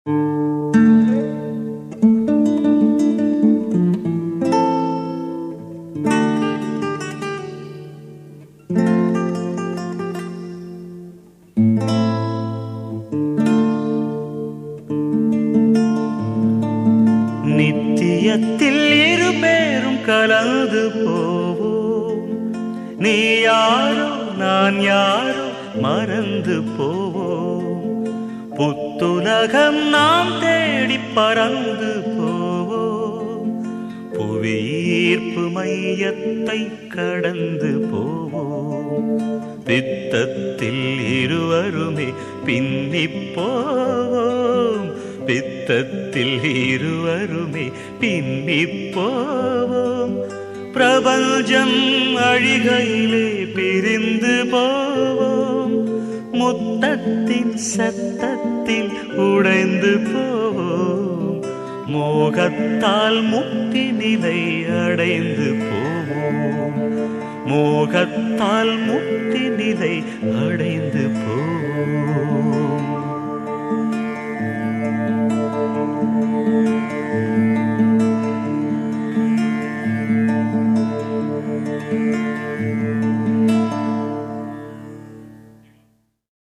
நித்தியத்தில் இரு பேரும் கலந்து போவோம் நீ யாரோ நான் யாரோ மறந்து போவோம் புத்துலகம் நாம் தேடி பறந்து போவோம் புவியீர்ப்பு மையத்தை கடந்து போவோம் பித்தத்தில் இருவருமே பின்னிப் போவோம் பித்தத்தில் இருவருமே பின்னிப் போவோம் பிரபஞ்சம் அழிகையிலே பிரிந்து போவோம் முத்தத்தின் சத்தத்தில் உடைந்து போவோம் மோகத்தால் முக்தி நிலை அடைந்து போவோம் மோகத்தால் முக்தி நிலை அடைந்து போவோம்